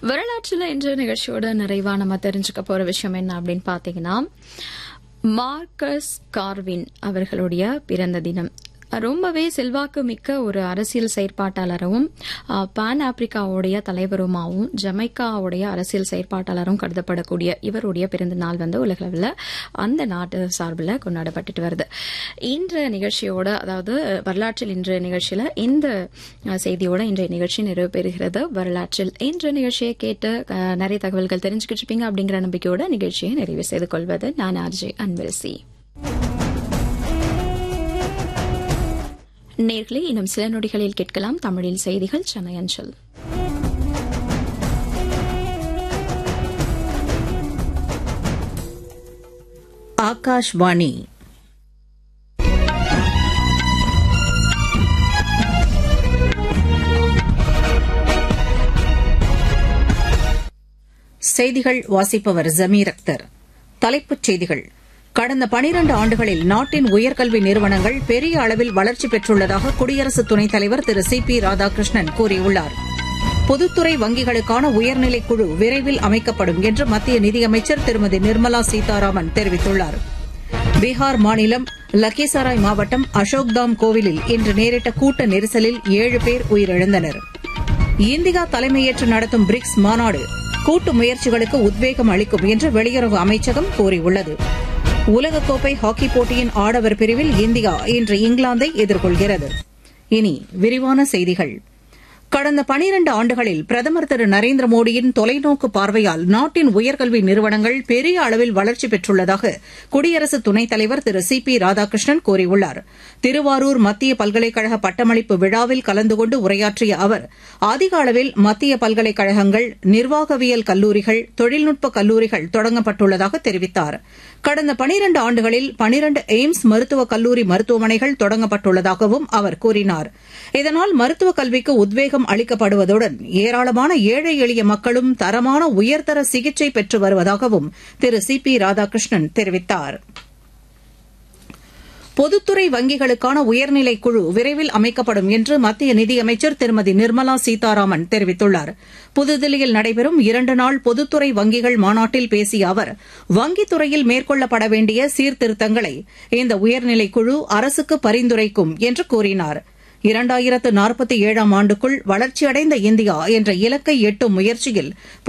வரலாற்றில் இன்று நிகழ்ச்சியோட நிறைவா நம்ம தெரிஞ்சுக்க போற விஷயம் என்ன அப்படின்னு பாத்தீங்கன்னா மார்க்கஸ் கார்வின் அவர்களுடைய பிறந்த தினம் ரொம்பவே செல்வாக்கு மிக்க ஒரு அரசியல் செயற்பாட்டாளரும் பான் ஆப்பிரிக்காவுடைய தலைவருமாவும் ஜமைக்காவுடைய அரசியல் செயற்பாட்டாளரும் கருதப்படக்கூடிய இவருடைய பிறந்த நாள் வந்து உலகளவில் அந்த நாட்டு சார்பில் கொண்டாடப்பட்டுட்டு வருது இன்ற நிகழ்ச்சியோட அதாவது வரலாற்றில் இன்றைய நிகழ்ச்சியில் இந்த செய்தியோட இன்றைய நிகழ்ச்சி நிறைவு பெறுகிறது வரலாற்றில் இன்ற நிகழ்ச்சியை கேட்டு அஹ், நிறைய தகவல்கள் தெரிஞ்சுக்கிட்டு இருப்பீங்க அப்படிங்கிற நம்பிக்கையோட நிகழ்ச்சியை நிறைவு செய்து கொள்வது நான் ஆர்ஜே அன்வெல்சி நேர்களே இன்னும் சில நொடிகளில் கேட்கலாம் தமிழில் செய்திகள் சென்னை அஞ்சல் ஆகாஷ்வாணி செய்திகள் வாசிப்பவர் ஜமீர் அக்தர் தலைப்புச் செய்திகள் கடந்த பனிரண்டு ஆண்டுகளில் நாட்டின் உயர்கல்வி நிறுவனங்கள் பெரிய அளவில் வளர்ச்சி பெற்றுள்ளதாக குடியரசு துணைத் தலைவர் திரு சி பி ராதாகிருஷ்ணன் கூறியுள்ளார் பொதுத்துறை வங்கிகளுக்கான உயர்நிலைக் குழு விரைவில் அமைக்கப்படும் என்று மத்திய நிதியமைச்சர் திருமதி நிர்மலா சீதாராமன் தெரிவித்துள்ளார் பீகார் மாநிலம் லக்கிசராய் மாவட்டம் அசோக்தாம் கோவிலில் இன்று நேரிட்ட கூட்ட நெரிசலில் ஏழு பேர் உயிரிழந்தனர் இந்தியா தலைமையேற்று நடத்தும் பிரிக்ஸ் மாநாடு கூட்டு முயற்சிகளுக்கு உத்வேகம் அளிக்கும் என்று வெளியுறவு அமைச்சகம் கூறியுள்ளது உலகக்கோப்பை ஹாக்கி போட்டியின் ஆடவர் பிரிவில் இந்தியா இன்று இங்கிலாந்தை எதிர்கொள்கிறது இனி விரிவான செய்திகள் கடந்த பனிரண்டு ஆண்டுகளில் பிரதமர் திரு நரேந்திர மோடியின் தொலைநோக்கு பார்வையால் நாட்டின் உயர்கல்வி நிறுவனங்கள் பெரிய அளவில் வளர்ச்சி பெற்றுள்ளதாக குடியரசு துணைத் தலைவர் திரு சி பி ராதாகிருஷ்ணன் கூறியுள்ளார் திருவாரூர் மத்திய பல்கலைக்கழக பட்டமளிப்பு விழாவில் கலந்து கொண்டு உரையாற்றிய அவர் அதிக அளவில் மத்திய பல்கலைக்கழகங்கள் நிர்வாகவியல் கல்லூரிகள் தொழில்நுட்ப கல்லூரிகள் தொடங்கப்பட்டுள்ளதாக தெரிவித்தார் கடந்த பனிரண்டு ஆண்டுகளில் பனிரண்டு எய்ம்ஸ் மருத்துவக் கல்லூரி மருத்துவமனைகள் தொடங்கப்பட்டுள்ளதாகவும் அவர் கூறினார் இதனால் மருத்துவக் கல்விக்கு உத்வேகம் அளிக்கப்படுவதுடன் ஏராளமான ஏழை எளிய மக்களும் தரமான உயர்தர சிகிச்சை பெற்று வருவதாகவும் திரு சி பி ராதாகிருஷ்ணன் தெரிவித்தார் பொதுத்துறை வங்கிகளுக்கான உயர்நிலைக் குழு விரைவில் அமைக்கப்படும் என்று மத்திய நிதியமைச்சர் திருமதி நிர்மலா சீதாராமன் தெரிவித்துள்ளார் புதுதில்லியில் நடைபெறும் இரண்டு நாள் பொதுத்துறை வங்கிகள் மாநாட்டில் பேசிய அவர் வங்கித் துறையில் மேற்கொள்ளப்பட வேண்டிய சீர்திருத்தங்களை இந்த உயர்நிலைக் குழு அரசுக்கு பரிந்துரைக்கும் என்று கூறினார் இரண்டாயிரத்து நாற்பத்தி ஏழாம் ஆண்டுக்குள் வளர்ச்சியடைந்த இந்தியா என்ற இலக்கை எட்டும் முயற்சியில்